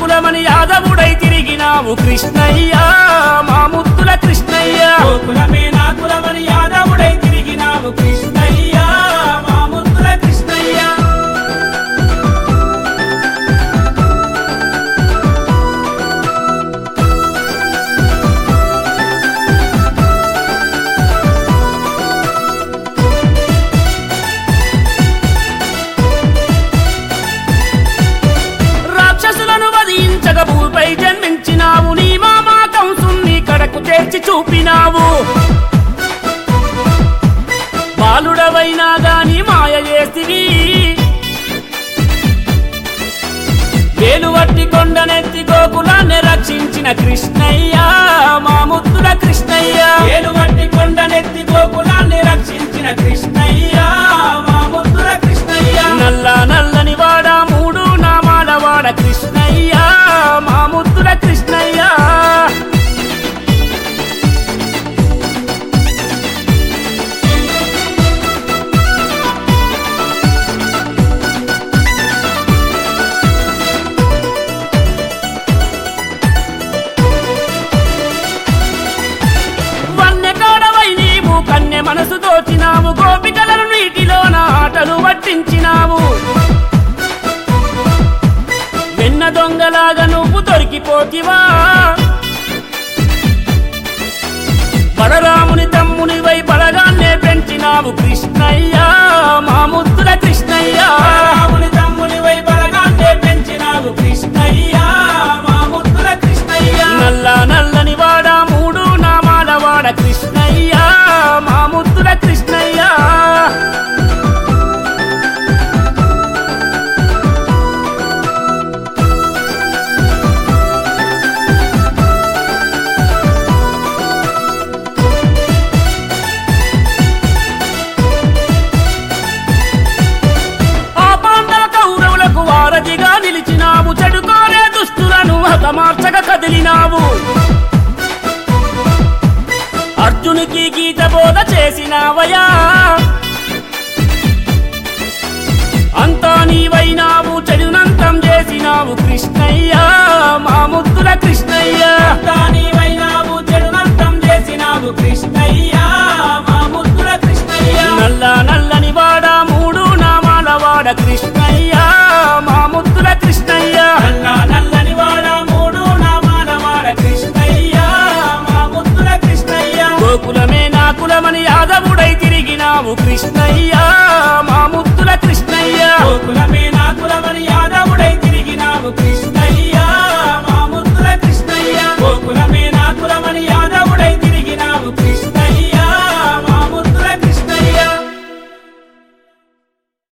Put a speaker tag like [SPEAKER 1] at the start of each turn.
[SPEAKER 1] కులమని యాదవుడై తిరిగినావు కృష్ణయ్య మా ముద్దుల కృష్ణయ్య
[SPEAKER 2] గోకులమే నా కులమని యాదవుడై తిరిగినావు కృష్ణయ్య మా ముద్దుల కృష్ణయ్య
[SPEAKER 1] రాక్షసులను వధించక భూపై జన్మించినావు నీ మామా కంసుని కడకు చేర్చి చూపినావు బాలుడవైనా గాని మాయ చేసివి వేలువట్టి కొండనెత్తి గోకులాన్ని రక్షించిన కృష్ణయ్య మా ముద్దుల కృష్ణయ్య
[SPEAKER 2] ఏలువట్టి కొండనెత్తి గోకులాన్ని రక్షించిన కృష్ణయ్య మా ముద్దుల కృష్ణయ్య
[SPEAKER 1] నల్ల నల్లని వాడ మూడు నామాల వాడ కృష్ణయ్య మా ముద్దుల కృష్ణయ్య వన్యకాడవై నీవు కన్య మనసు దోచినావు గోపికలను నీటిలోన ఆటలు పట్టించినావు వెన్న దొంగలాగా నువ్వు దొరికిపోతివా బలరాముని తమ్ముని వై బలగాన్నే పెంచినావు కృష్ణయ్య మా ముద్దుల కృష్ణయ్య
[SPEAKER 2] రాముని తమ్ముని వై బలగాన్నే పెంచినావు కృష్ణయ్య మా ముద్దుల కృష్ణయ్య
[SPEAKER 1] నల్ల నల్లని వాడ మూడు నామాల వాడ కృష్ణయ్య మా ముద్దుల కృష్ణయ్య ఆ పాండవ కౌరవులకు వారధిగా నిలిచినావు చెడుకోలే దుష్టులను హతమార్చక కదిలినావు అర్జునికి గీత బోధ చేసినావయా అంతా నీవైనావు చెడునంతం చేసినావు కృష్ణయ్య మా ముద్దుల కృష్ణయ్య
[SPEAKER 2] దానివైనావు చెడునంతం చేసినావు కృష్ణయ్య మా ముద్దుల కృష్ణయ్య
[SPEAKER 1] నల్ల నల్లని వాడ మూడు నామాల వాడ కృష్ణయ్య మా ముద్దుల కృష్ణయ్య
[SPEAKER 2] నల్ల నల్లని వాడ మూడు నామాల వాడ కృష్ణయ్య మా ముద్దుల కృష్ణయ్య
[SPEAKER 1] గోకులమే నా కులమని యాదవుడై తిరిగినావు కృష్ణయ్య మా ముద్దుల కృష్ణయ్య
[SPEAKER 2] గోకులమే నా